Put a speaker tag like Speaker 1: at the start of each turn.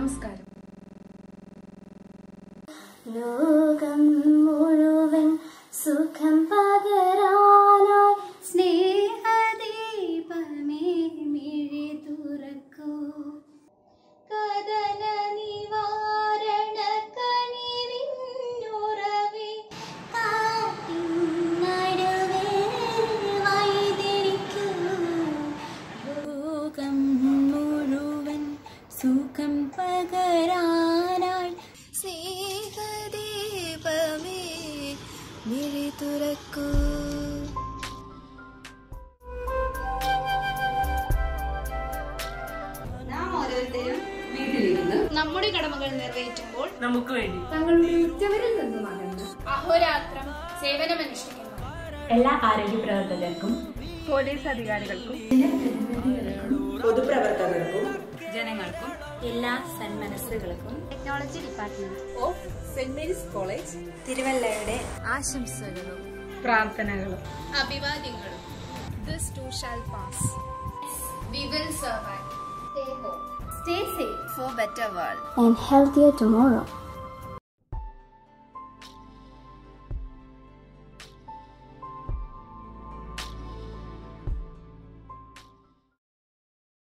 Speaker 1: നമസ്കാരം
Speaker 2: ലോകം മുഴുവൻ സുഖം പകരാനായി സ്നേഹദീപമേ മിഴി തുറക്കൂ കഥന നിവാരണ കനിവിന്നുറവേ കാറ്റിൻ നടുവിൽ വൈതിരിക്കൂ ലോകം മുഴുവൻ സുഖം പകരാനായി സ്നേഹദീപമേ മിഴി തുറക്കൂ
Speaker 3: നമ്മുടെ കടമകൾ നിറവേറ്റുമ്പോൾ
Speaker 4: നമുക്ക് വേണ്ടി
Speaker 1: തങ്ങളുടെ ഉറ്റവരിൽ നിന്നും അകന്ന്
Speaker 3: അഹോരാത്രം സേവനമനുഷ്ഠിക്കുന്നു
Speaker 5: എല്ലാ ആരോഗ്യ പ്രവർത്തകർക്കും
Speaker 4: പോലീസ് അധികാരികൾക്കും
Speaker 6: പൊതുപ്രവർത്തകർക്കും
Speaker 5: ജനങ്ങൾക്കും എല്ലാ സന്മനസ്സുകൾക്കും
Speaker 2: technology department
Speaker 4: of saint Mary's college
Speaker 2: തിരുവല്ലയുടെ ആശംസകളും
Speaker 4: പ്രാർത്ഥനകളും
Speaker 3: അഭിവാദ്യങ്ങളും this too shall pass we will survive
Speaker 2: Stay home. Stay safe
Speaker 3: for better world
Speaker 2: and healthier tomorrow.